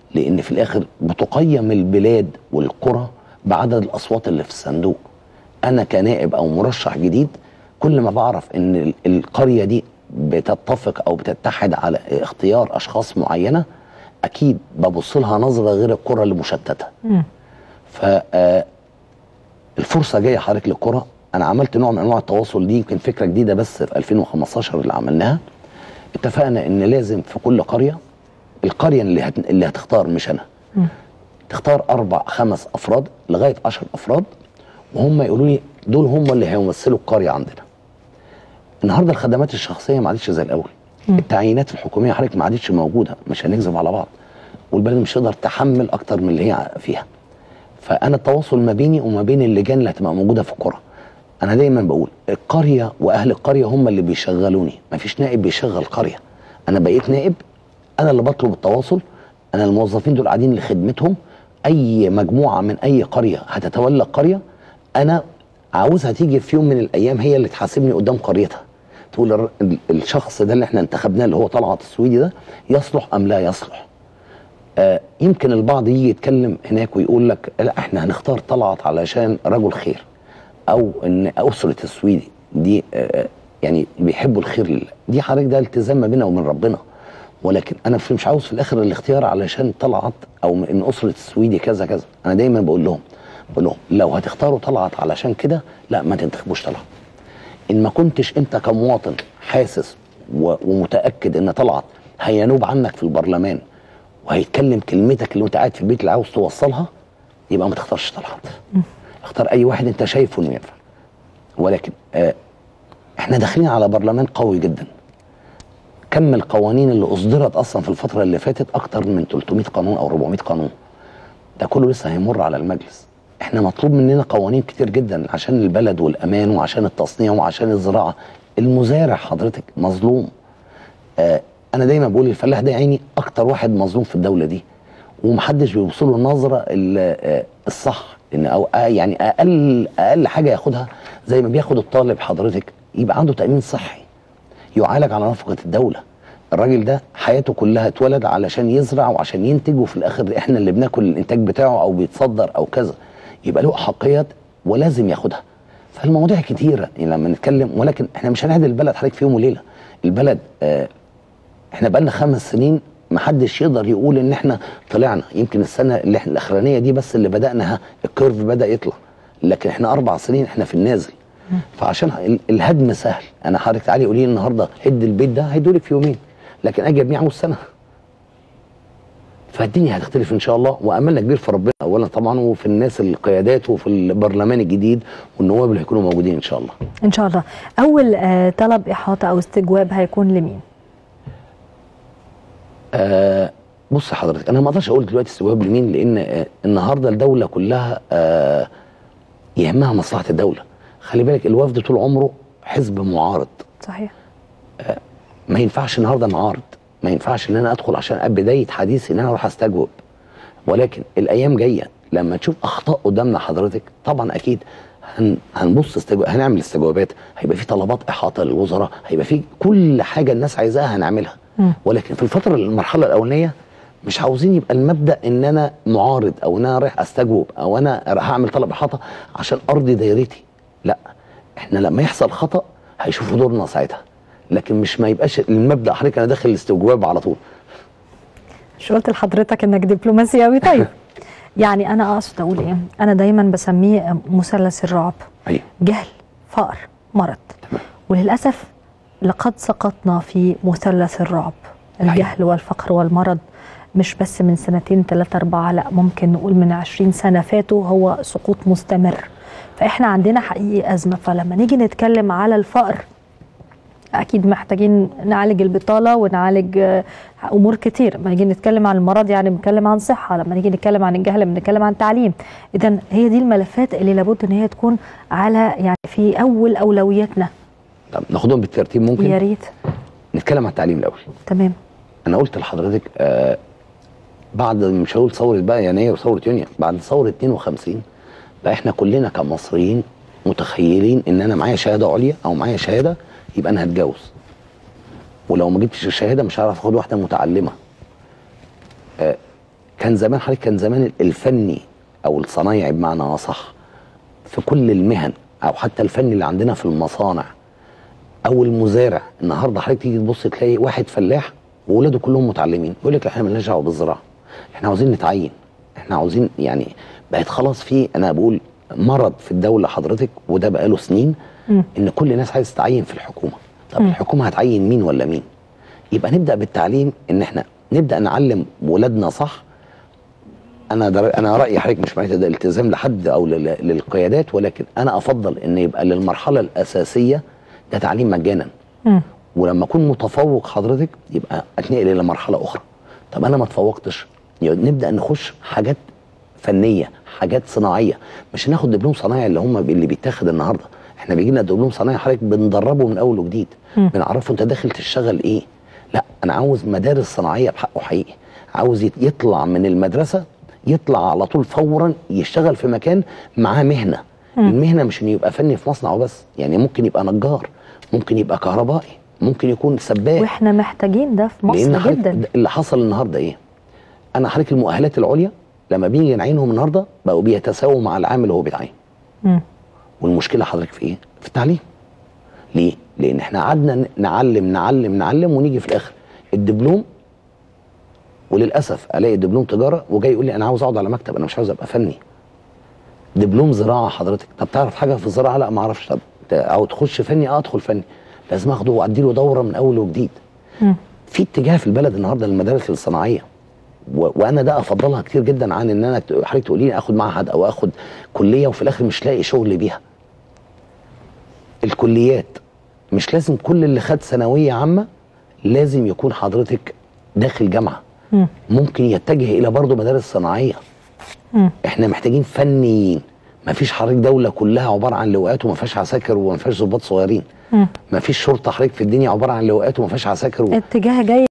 لان في الاخر بتقيم البلاد والقرى بعدد الاصوات اللي في الصندوق انا كنائب او مرشح جديد كل ما بعرف ان ال- القريه دي بتتفق او بتتحد على اختيار اشخاص معينه اكيد ببص لها نظره غير القرى اللي مشتته مم. ف آه، الفرصه جايه حضرتك للكره انا عملت نوع من انواع التواصل دي يمكن فكره جديده بس في 2015 اللي عملناها اتفقنا ان لازم في كل قريه القريه اللي هت... اللي هتختار مش انا مم. تختار اربع خمس افراد لغايه 10 افراد وهم يقولوا لي دول هم اللي هيمثلوا القريه عندنا النهارده الخدمات الشخصيه ما عادتش زي الاول التعيينات الحكوميه حضرتك ما عادتش موجوده مش هنكذب على بعض والبلد مش تقدر تحمل اكتر من اللي هي فيها فانا التواصل ما بيني وما بين اللجان اللي هتبقى موجوده في القرى انا دايما بقول القريه واهل القريه هم اللي بيشغلوني مفيش نائب بيشغل قريه انا بقيت نائب انا اللي بطلب التواصل انا الموظفين دول قاعدين لخدمتهم اي مجموعه من اي قريه هتتولى قريه انا عاوزها تيجي في يوم من الايام هي اللي تحاسبني قدام قريتها تقول الر- ال- الشخص ده اللي احنا انتخبناه اللي هو طلعت السويدي ده يصلح ام لا يصلح آه يمكن البعض يجي يتكلم هناك ويقول لك لا احنا هنختار طلعت علشان رجل خير او ان اسره السويدي دي آه يعني بيحبوا الخير لله دي حضرتك ده التزام ما بيننا وبين ربنا ولكن انا في مش عاوز في الاخر الاختيار علشان طلعت او من اسره السويدي كذا كذا انا دايما بقول لهم بقول لهم لو هتختاروا طلعت علشان كده لا ما تنتخبوش طلعت ان ما كنتش انت كمواطن حاسس و- ومتاكد ان طلعت هينوب عنك في البرلمان وهيتكلم كلمتك اللي انت قاعد في البيت اللي عاوز توصلها يبقى ما تختارش طلعت اختار اي واحد انت شايفه انه ينفع ولكن آه احنا داخلين على برلمان قوي جدا كم القوانين اللي اصدرت اصلا في الفتره اللي فاتت اكتر من 300 قانون او 400 قانون ده كله لسه هيمر على المجلس احنا مطلوب مننا قوانين كتير جدا عشان البلد والامان وعشان التصنيع وعشان الزراعه المزارع حضرتك مظلوم آه انا دايما بقول الفلاح ده يا عيني اكتر واحد مظلوم في الدوله دي ومحدش بيبص له النظره ال- آه، الصح ان او آه يعني اقل اقل حاجه ياخدها زي ما بياخد الطالب حضرتك يبقى عنده تامين صحي يعالج على نفقه الدوله الراجل ده حياته كلها اتولد علشان يزرع وعشان ينتج وفي الاخر احنا اللي بناكل الانتاج بتاعه او بيتصدر او كذا يبقى له احقيات ولازم ياخدها فالمواضيع كتيره يعني لما نتكلم ولكن احنا مش هنعدل البلد حضرتك في يوم وليله البلد آه احنا بقالنا خمس سنين محدش يقدر يقول ان احنا طلعنا يمكن السنه اللي احنا الاخرانيه دي بس اللي بداناها الكيرف بدا يطلع لكن احنا اربع سنين احنا في النازل فعشان ال- الهدم سهل انا حضرتك تعالي قولي لي النهارده هد البيت ده هيدولك في يومين لكن اجي ابنيه عاوز سنه فالدنيا هتختلف ان شاء الله واملنا كبير في ربنا اولا طبعا وفي الناس القيادات وفي البرلمان الجديد والنواب اللي هيكونوا موجودين ان شاء الله ان شاء الله اول آه، طلب احاطه او استجواب هيكون لمين آه بص حضرتك انا ما اقدرش اقول دلوقتي استجواب لمين لان آه النهارده الدوله كلها آه يهمها مصلحه الدوله خلي بالك الوفد طول عمره حزب معارض صحيح ما ينفعش النهارده نعارض ما ينفعش ان انا ادخل عشان بدايه حديثي ان انا اروح استجوب ولكن الايام جايه لما تشوف اخطاء قدامنا حضرتك طبعا اكيد هن هنبص استجو... هنعمل استجوابات هيبقى في طلبات احاطه للوزراء هيبقى في كل حاجه الناس عايزاها هنعملها مم. ولكن في الفتره المرحله الاولانيه مش عاوزين يبقى المبدا ان انا معارض او ان انا رايح استجوب او انا رايح اعمل طلب احاطه عشان ارضي دايرتي لا احنا لما يحصل خطا هيشوفوا دورنا ساعتها لكن مش ما يبقاش المبدا حضرتك انا داخل الاستجواب على طول مش قلت لحضرتك انك دبلوماسي قوي طيب يعني انا اقصد اقول ايه انا دايما بسميه مثلث الرعب ايوه جهل فقر مرض وللاسف لقد سقطنا في مثلث الرعب الجهل والفقر والمرض مش بس من سنتين ثلاثة أربعة لا ممكن نقول من عشرين سنة فاتوا هو سقوط مستمر فإحنا عندنا حقيقي أزمة فلما نيجي نتكلم على الفقر اكيد محتاجين نعالج البطاله ونعالج آه، امور كتير لما نيجي نتكلم عن المرض يعني بنتكلم عن صحه لما نيجي نتكلم عن الجهل بنتكلم عن تعليم اذا هي دي الملفات اللي لابد ان هي تكون على يعني في اول اولوياتنا طب ناخدهم بالترتيب ممكن يا ريت نتكلم عن التعليم الاول تمام انا قلت لحضرتك آه بعد مش هقول ثوره بقى يناير وثوره يونيو بعد ثوره 52 بقى احنا كلنا كمصريين متخيلين ان انا معايا شهاده عليا او معايا شهاده يبقى انا هتجوز ولو ما جبتش الشهاده مش هعرف اخد واحده متعلمه آه كان كان زمان حضرتك كان زمان الفني او الصنايعي بمعنى اصح في كل المهن او حتى الفني اللي عندنا في المصانع او المزارع النهارده حضرتك تيجي تبص تلاقي واحد فلاح واولاده كلهم متعلمين يقول لك احنا مالناش دعوه بالزراعه احنا عاوزين نتعين احنا عاوزين يعني بقت خلاص في انا بقول مرض في الدوله حضرتك وده بقاله سنين ان كل الناس عايز تتعين في الحكومه طب الحكومه هتعين مين ولا مين يبقى نبدا بالتعليم ان احنا نبدا نعلم ولادنا صح انا در... انا رايي حضرتك مش معناته ده التزام لحد او لل... للقيادات ولكن انا افضل ان يبقى للمرحله الاساسيه ده تعليم مجانا مم. ولما اكون متفوق حضرتك يبقى اتنقل الى مرحله اخرى طب انا ما اتفوقتش يبقى نبدا نخش حاجات فنيه حاجات صناعيه مش هناخد دبلوم صنايعي اللي هم اللي بيتاخد النهارده احنا بيجي لنا دبلوم صنايعي حضرتك بندربه من اول وجديد مم. بنعرفه انت داخل تشتغل ايه لا انا عاوز مدارس صناعيه بحقه حقيقي عاوز يت- يطلع من المدرسه يطلع على طول فورا يشتغل في مكان معاه مهنه المهنه مش انه يبقى فني في مصنع وبس يعني ممكن يبقى نجار ممكن يبقى كهربائي ممكن يكون سباك واحنا محتاجين ده في لان مصر حضرتك جدا ده اللي حصل النهارده ايه انا حضرتك المؤهلات العليا لما بيجي نعينهم النهارده بقوا بيتساووا مع العامل اللي هو بيتعين مم. والمشكله حضرتك في ايه في التعليم ليه لان احنا قعدنا ن- نعلم نعلم نعلم ونيجي في الاخر الدبلوم وللاسف الاقي دبلوم تجاره وجاي يقول لي انا عاوز اقعد على مكتب انا مش عاوز ابقى فني دبلوم زراعه حضرتك طب تعرف حاجه في الزراعه لا ما اعرفش طب ت- او تخش فني اه ادخل فني لازم اخده وادي له دوره من اول وجديد مم. في اتجاه في البلد النهارده للمدارس الصناعيه و... وانا ده افضلها كتير جدا عن ان انا ت- حضرتك تقولي لي اخد معهد او اخد كليه وفي الاخر مش لاقي شغل بيها الكليات مش لازم كل اللي خد ثانويه عامه لازم يكون حضرتك داخل جامعه مم. ممكن يتجه الى برضه مدارس صناعيه مم. احنا محتاجين فنيين ما فيش حضرتك دوله كلها عباره عن لواءات وما فيهاش عساكر وما فيهاش ضباط صغيرين مم. ما فيش شرطه حضرتك في الدنيا عباره عن لواءات وما فيهاش عساكر و... اتجاه جاي